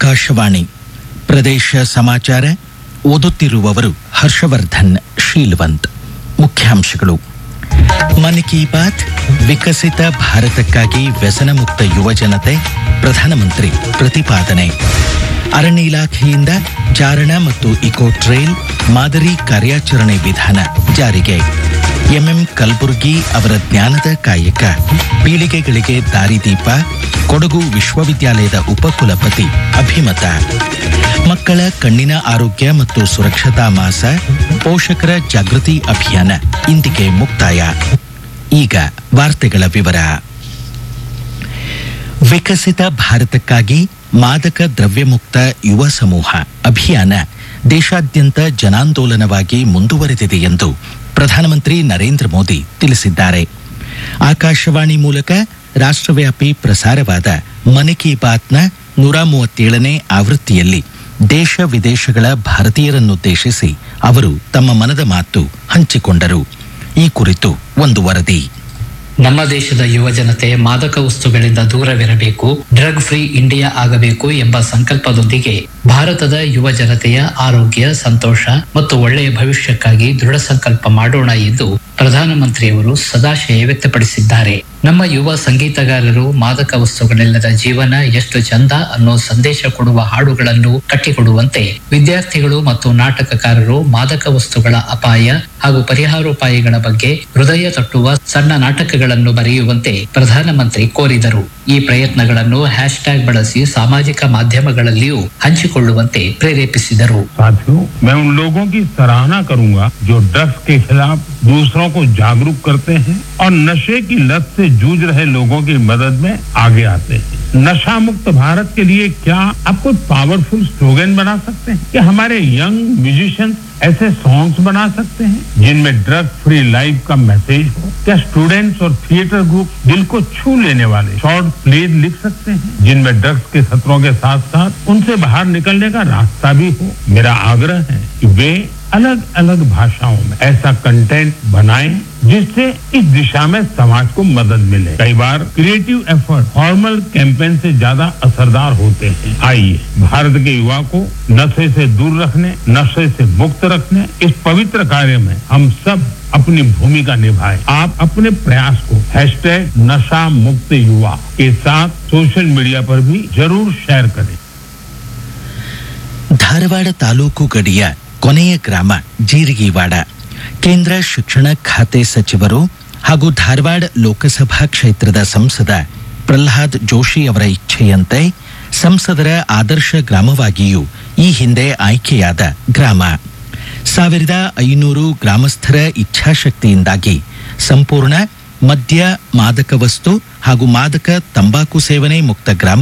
ಆಕಾಶವಾಣಿ ಪ್ರದೇಶ ಸಮಾಚಾರ ಓದುತ್ತಿರುವವರು ಹರ್ಷವರ್ಧನ್ ಶೀಲ್ವಂತ್ ಮುಖ್ಯಾಂಶಗಳು ಮನ್ ಕಿ ಬಾತ್ ವಿಕಸಿತ ಭಾರತಕ್ಕಾಗಿ ವ್ಯಸನಮುಕ್ತ ಯುವಜನತೆ ಪ್ರಧಾನಮಂತ್ರಿ ಪ್ರತಿಪಾದನೆ ಅರಣ್ಯ ಇಲಾಖೆಯಿಂದ ಚಾರಣ ಮತ್ತು ಇಕೋ ಟ್ರೇಲ್ ಮಾದರಿ ಕಾರ್ಯಾಚರಣೆ ವಿಧಾನ ಜಾರಿಗೆ ಎಂಎಂ ಕಲಬುರ್ಗಿ ಅವರ ಜ್ಞಾನದ ಕಾಯಕ ಪೀಳಿಗೆಗಳಿಗೆ ದಾರಿದೀಪ ಕೊಡಗು ವಿಶ್ವವಿದ್ಯಾಲಯದ ಉಪಕುಲಪತಿ ಅಭಿಮತ ಮಕ್ಕಳ ಕಣ್ಣಿನ ಆರೋಗ್ಯ ಮತ್ತು ಸುರಕ್ಷತಾ ಮಾಸ ಪೋಷಕರ ಜಾಗೃತಿ ಅಭಿಯಾನ ಇಂದಿಗೆ ಮುಕ್ತಾಯ ಈಗ ವಾರ್ತೆಗಳ ವಿವರ ವಿಕಸಿತ ಭಾರತಕ್ಕಾಗಿ ಮಾದಕ ದ್ರವ್ಯಮುಕ್ತ ಯುವ ಸಮೂಹ ಅಭಿಯಾನ ದೇಶಾದ್ಯಂತ ಜನಾಂದೋಲನವಾಗಿ ಮುಂದುವರೆದಿದೆ ಎಂದು ಪ್ರಧಾನಮಂತ್ರಿ ನರೇಂದ್ರ ಮೋದಿ ತಿಳಿಸಿದ್ದಾರೆ ಆಕಾಶವಾಣಿ ಮೂಲಕ ರಾಷ್ಟ್ರವ್ಯಾಪಿ ಪ್ರಸಾರವಾದ ಮನ್ ಕಿ ಬಾತ್ನ ನೂರ ಮೂವತ್ತೇಳನೇ ಆವೃತ್ತಿಯಲ್ಲಿ ದೇಶ ವಿದೇಶಗಳ ಭಾರತೀಯರನ್ನುದ್ದೇಶಿಸಿ ಅವರು ತಮ್ಮ ಮನದ ಮಾತು ಹಂಚಿಕೊಂಡರು ಈ ಕುರಿತು ಒಂದು ವರದಿ ನಮ್ಮ ದೇಶದ ಯುವ ಜನತೆ ಮಾದಕ ವಸ್ತುಗಳಿಂದ ದೂರವಿರಬೇಕು ಡ್ರಗ್ ಫ್ರೀ ಇಂಡಿಯಾ ಆಗಬೇಕು ಎಂಬ ಸಂಕಲ್ಪದೊಂದಿಗೆ ಭಾರತದ ಯುವ ಜನತೆಯ ಆರೋಗ್ಯ ಸಂತೋಷ ಮತ್ತು ಒಳ್ಳೆಯ ಭವಿಷ್ಯಕ್ಕಾಗಿ ದೃಢ ಸಂಕಲ್ಪ ಮಾಡೋಣ ಎಂದು ಪ್ರಧಾನಮಂತ್ರಿಯವರು ಸದಾಶಯ ವ್ಯಕ್ತಪಡಿಸಿದ್ದಾರೆ ನಮ್ಮ ಯುವ ಸಂಗೀತಗಾರರು ಮಾದಕ ವಸ್ತುಗಳಿಲ್ಲದ ಜೀವನ ಎಷ್ಟು ಚಂದ ಅನ್ನೋ ಸಂದೇಶ ಕೊಡುವ ಹಾಡುಗಳನ್ನು ಕಟ್ಟಿಕೊಡುವಂತೆ ವಿದ್ಯಾರ್ಥಿಗಳು ಮತ್ತು ನಾಟಕಕಾರರು ಮಾದಕ ವಸ್ತುಗಳ ಅಪಾಯ ಹಾಗೂ ಪರಿಹಾರೋಪಾಯಗಳ ಬಗ್ಗೆ ಹೃದಯ ತಟ್ಟುವ ಸಣ್ಣ ನಾಟಕಗಳನ್ನು ಬರೆಯುವಂತೆ ಪ್ರಧಾನಮಂತ್ರಿ ಕೋರಿದರು ಈ ಪ್ರಯತ್ನಗಳನ್ನು ಹ್ಯಾಶ್ ಟ್ಯಾಗ್ ಬಳಸಿ ಸಾಮಾಜಿಕ ಮಾಧ್ಯಮಗಳಲ್ಲಿಯೂ ಹಂಚಿಕೊಳ್ಳುವಂತೆ ಪ್ರೇರೇಪಿಸಿದರು साथियों मैं उन लोगों की सराहना करूंगा जो ड्रग्स के खिलाफ दूसरों को जागरूक करते हैं और नशे की लत से जूझ रहे लोगों की मदद में आगे आते हैं नशा मुक्त भारत के लिए क्या आप कोई पावरफुल स्लोगन बना सकते हैं क्या हमारे यंग म्यूजिशियंस ऐसे सॉन्ग्स बना सकते हैं जिनमें ड्रग फ्री लाइफ का मैसेज हो क्या स्टूडेंट्स और थिएटर ग्रुप दिल को छू लेने वाले शॉर्ट प्लेज लिख सकते हैं जिनमें ड्रग्स के खतरों के साथ साथ उनसे बाहर निकलने का रास्ता भी हो मेरा आग्रह है कि वे अलग अलग भाषाओं में ऐसा कंटेंट बनाएं जिससे इस दिशा में समाज को मदद मिले कई बार क्रिएटिव एफर्ट फॉर्मल कैंपेन से ज्यादा असरदार होते हैं आइए भारत के युवा को नशे से दूर रखने नशे से मुक्त रखने इस पवित्र कार्य में हम सब अपनी भूमिका निभाएं आप अपने प्रयास को हैशटैग नशा मुक्त युवा के साथ सोशल मीडिया पर भी जरूर शेयर करें ಧಾರವಾಡ ತಾಲೂಕು ಗಡಿಯ ಕೊನೆಯ ಗ್ರಾಮ ಜೀರಿಗಿವಾಡ ಕೇಂದ್ರ ಶಿಕ್ಷಣ ಖಾತೆ ಸಚಿವರು ಹಾಗೂ ಧಾರವಾಡ ಲೋಕಸಭಾ ಕ್ಷೇತ್ರದ ಸಂಸದ ಪ್ರಹ್ಲಾದ್ ಜೋಶಿ ಅವರ ಇಚ್ಛೆಯಂತೆ ಸಂಸದರ ಆದರ್ಶ ಗ್ರಾಮವಾಗಿಯೂ ಈ ಹಿಂದೆ ಆಯ್ಕೆಯಾದ ಗ್ರಾಮ ಸಾವಿರದ ಐನೂರು ಗ್ರಾಮಸ್ಥರ ಇಚ್ಛಾಶಕ್ತಿಯಿಂದಾಗಿ ಸಂಪೂರ್ಣ ಮದ್ಯ ಮಾದಕ ವಸ್ತು ಹಾಗೂ ಮಾದಕ ತಂಬಾಕು ಸೇವನೆ ಮುಕ್ತ ಗ್ರಾಮ